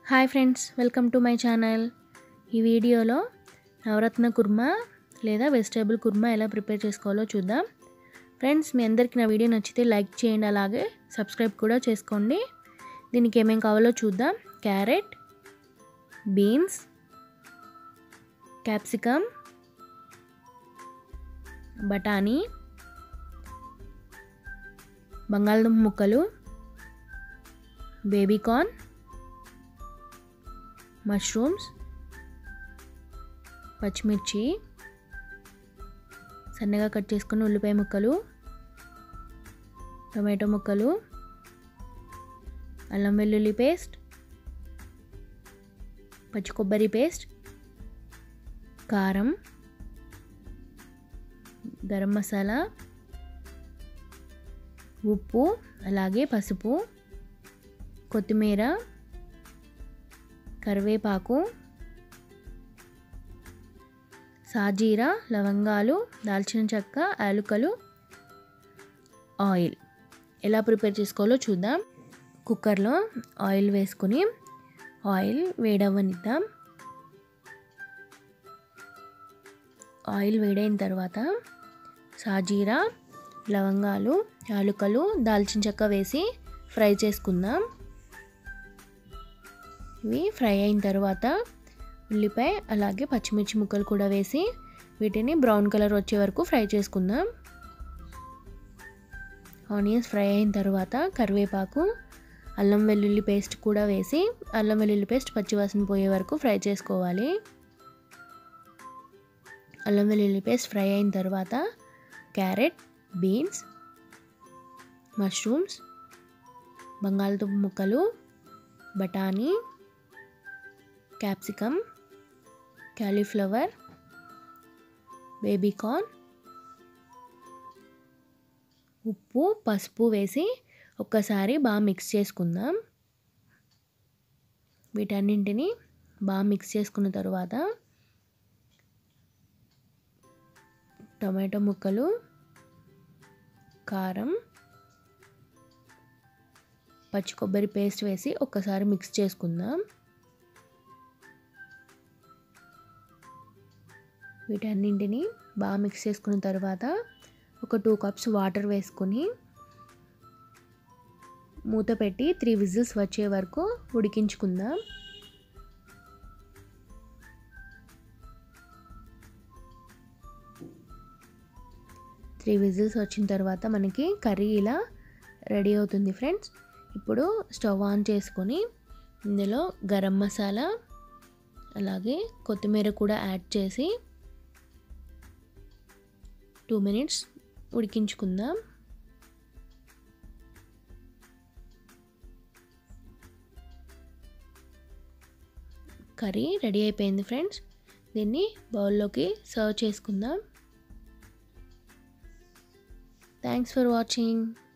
hi friends welcome to my channel ఈ వీడియోలో నవరత్న కుర్మా లేదా వెజిటేబుల్ కుర్మా ఎలా ప్రిపేర్ చేసుకోవాలో చూద్దాం ఫ్రెండ్స్ మీ అందరికీ నా వీడియో నచ్చితే లైక్ చేయండి అలాగే సబ్స్క్రైబ్ కూడా చేసుకోండి దీనికి ఏమేం కావాలో చూద్దాం క్యారెట్ బీన్స్ క్యాప్సికమ్ బఠానీ బంగాళదుంప ముక్కలు బేబీకార్న్ మష్రూమ్స్ పచ్చిమిర్చి సన్నగా కట్ చేసుకున్న ఉల్లిపాయ ముక్కలు టొమాటో ముక్కలు అల్లం వెల్లుల్లి పేస్ట్ పచ్చి కొబ్బరి పేస్ట్ కారం గరం మసాలా ఉప్పు అలాగే పసుపు కొత్తిమీర కరివేపాకు సాజీరా లవంగాలు దాల్చిన చెక్క యాలుకలు ఆయిల్ ఎలా ప్రిపేర్ చేసుకోవాలో చూద్దాం కుక్కర్లో ఆయిల్ వేసుకొని ఆయిల్ వేడవ్వనిద్దాం ఆయిల్ వేడైన తర్వాత సాజీరా లవంగాలు యాలుకలు దాల్చిన చెక్క వేసి ఫ్రై చేసుకుందాం ఇవి ఫ్రై అయిన తర్వాత ఉల్లిపాయ అలాగే పచ్చిమిర్చి ముక్కలు కూడా వేసి వీటిని బ్రౌన్ కలర్ వచ్చే వరకు ఫ్రై చేసుకుందాం ఆనియన్స్ ఫ్రై అయిన తర్వాత కరివేపాకు అల్లం వెల్లుల్లి పేస్ట్ కూడా వేసి అల్లం వెల్లుల్లి పేస్ట్ పచ్చివాసన పోయే వరకు ఫ్రై చేసుకోవాలి అల్లం వెల్లుల్లి పేస్ట్ ఫ్రై అయిన తర్వాత క్యారెట్ బీన్స్ మష్రూమ్స్ బంగాళదుంప ముక్కలు బఠానీ క్యాప్సికమ్ క్యాలీఫ్లవర్ బేబీకార్న్ ఉప్పు పసుపు వేసి ఒక్కసారి బాగా మిక్స్ చేసుకుందాం వీటన్నింటిని బాగా మిక్స్ చేసుకున్న తర్వాత టొమాటో ముక్కలు కారం పచ్చి కొబ్బరి పేస్ట్ వేసి ఒక్కసారి మిక్స్ చేసుకుందాం వీటన్నింటిని బాగా మిక్స్ చేసుకున్న తర్వాత ఒక టూ కప్స్ వాటర్ వేసుకొని మూత పెట్టి త్రీ విజిల్స్ వచ్చే వరకు ఉడికించుకుందాం త్రీ విజిల్స్ వచ్చిన తర్వాత మనకి కర్రీ ఇలా రెడీ అవుతుంది ఫ్రెండ్స్ ఇప్పుడు స్టవ్ ఆన్ చేసుకొని ఇందులో గరం మసాలా అలాగే కొత్తిమీర కూడా యాడ్ చేసి టూ మినిట్స్ ఉడికించుకుందాం కర్రీ రెడీ అయిపోయింది ఫ్రెండ్స్ దీన్ని బౌల్లోకి సర్వ్ చేసుకుందాం థ్యాంక్స్ ఫర్ వాచింగ్